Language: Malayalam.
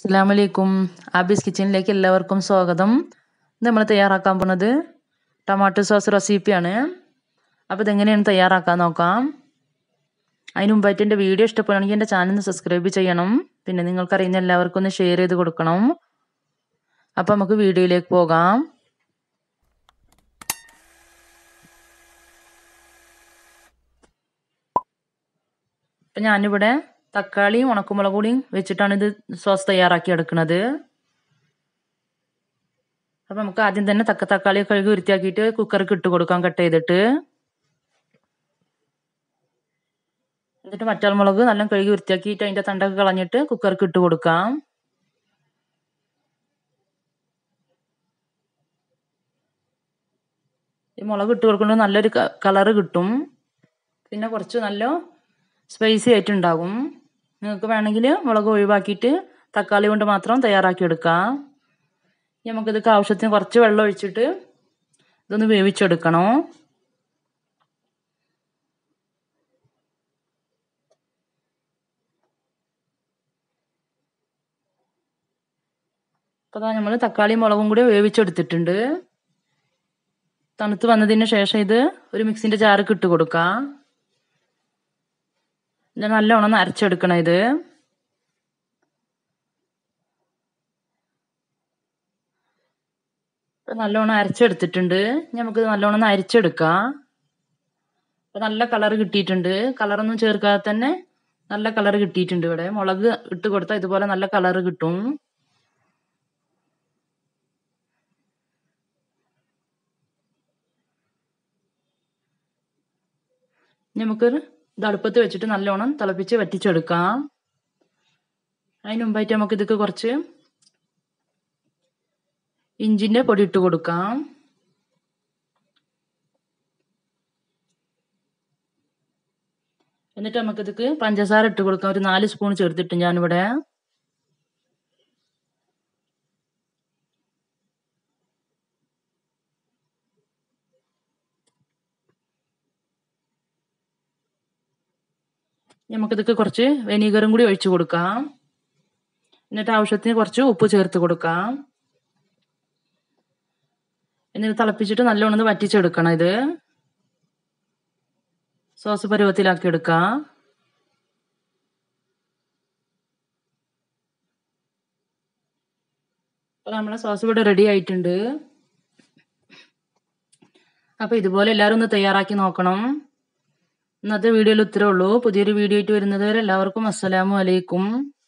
അസ്സലാമലൈക്കും ആബീസ് കിച്ചണിലേക്ക് എല്ലാവർക്കും സ്വാഗതം ഇത് നമ്മൾ തയ്യാറാക്കാൻ പോകുന്നത് ടൊമാറ്റോ സോസ് റെസിപ്പിയാണ് അപ്പോൾ ഇതെങ്ങനെയാണ് തയ്യാറാക്കാൻ നോക്കാം അതിന് മുമ്പായിട്ട് എൻ്റെ വീഡിയോ ഇഷ്ടപ്പെടുകയാണെങ്കിൽ എൻ്റെ ചാനൽ ഒന്ന് സബ്സ്ക്രൈബ് ചെയ്യണം പിന്നെ നിങ്ങൾക്കറിയുന്ന എല്ലാവർക്കും ഒന്ന് ഷെയർ ചെയ്ത് കൊടുക്കണം അപ്പോൾ നമുക്ക് വീഡിയോയിലേക്ക് പോകാം അപ്പം ഞാനിവിടെ തക്കാളിയും ഉണക്കമുളക് കൂടിയും വെച്ചിട്ടാണ് ഇത് സോസ് തയ്യാറാക്കി എടുക്കുന്നത് അപ്പം നമുക്ക് ആദ്യം തന്നെ തക്ക തക്കാളി കഴുകി വൃത്തിയാക്കിയിട്ട് കുക്കർക്ക് ഇട്ട് കൊടുക്കാം കട്ട് ചെയ്തിട്ട് എന്നിട്ട് മറ്റാൾ മുളക് നല്ല കഴുകി വൃത്തിയാക്കിയിട്ട് അതിൻ്റെ തണ്ടൊക്കെ കളഞ്ഞിട്ട് കുക്കർക്ക് ഇട്ട് കൊടുക്കാം ഈ മുളക് ഇട്ട് കൊടുക്കുമ്പോൾ നല്ലൊരു കളറ് കിട്ടും പിന്നെ കുറച്ച് നല്ല സ്പൈസി ആയിട്ടുണ്ടാകും നിങ്ങൾക്ക് വേണമെങ്കിൽ മുളക് ഒഴിവാക്കിയിട്ട് തക്കാളി കൊണ്ട് മാത്രം തയ്യാറാക്കി എടുക്കാം നമുക്കിതൊക്കെ ആവശ്യത്തിന് കുറച്ച് വെള്ളം ഒഴിച്ചിട്ട് ഇതൊന്ന് വേവിച്ചെടുക്കണം അപ്പോൾ നമ്മൾ തക്കാളി മുളകും കൂടി വേവിച്ചെടുത്തിട്ടുണ്ട് തണുത്ത് വന്നതിന് ശേഷം ഇത് ഒരു മിക്സിൻ്റെ ജാർക്ക് ഇട്ട് കൊടുക്കാം ഇത് നല്ലോണം അരച്ചെടുക്കണം ഇത് ഇപ്പം നല്ലോണം അരച്ചെടുത്തിട്ടുണ്ട് നമുക്ക് നല്ലോണം അരിച്ചെടുക്കാം അപ്പം നല്ല കളർ കിട്ടിയിട്ടുണ്ട് കളറൊന്നും ചേർക്കാതെ തന്നെ നല്ല കളർ കിട്ടിയിട്ടുണ്ട് ഇവിടെ മുളക് ഇട്ട് കൊടുത്താൽ ഇതുപോലെ നല്ല കളർ കിട്ടും നമുക്ക് ഇത് അടുപ്പത്ത് വെച്ചിട്ട് നല്ലോണം തിളപ്പിച്ച് വറ്റിച്ചെടുക്കാം അതിന് മുമ്പായിട്ട് നമുക്ക് ഇതൊക്കെ കുറച്ച് ഇഞ്ചിൻ്റെ പൊടി ഇട്ട് കൊടുക്കാം എന്നിട്ട് നമുക്ക് ഇതൊക്കെ പഞ്ചസാര ഇട്ട് കൊടുക്കാം ഒരു നാല് സ്പൂൺ ചേർത്തിട്ട് ഞാനിവിടെ നമുക്കിതൊക്കെ കുറച്ച് വെനീഗറും കൂടി ഒഴിച്ചു കൊടുക്കാം എന്നിട്ട് ആവശ്യത്തിന് കുറച്ച് ഉപ്പ് ചേർത്ത് കൊടുക്കാം എന്നിട്ട് തിളപ്പിച്ചിട്ട് നല്ലോണം ഒന്ന് വറ്റിച്ചെടുക്കണം ഇത് സോസ് പരുവത്തിലാക്കി എടുക്കാം അപ്പോൾ നമ്മളെ സോസ് ഇവിടെ റെഡി ആയിട്ടുണ്ട് അപ്പോൾ ഇതുപോലെ എല്ലാവരും ഒന്ന് തയ്യാറാക്കി നോക്കണം ഇന്നത്തെ വീഡിയോയിൽ ഇത്രേ ഉള്ളൂ പുതിയൊരു വീഡിയോ ആയിട്ട് വരുന്നത് വരെ എല്ലാവർക്കും അസ്സലാമു അലൈക്കും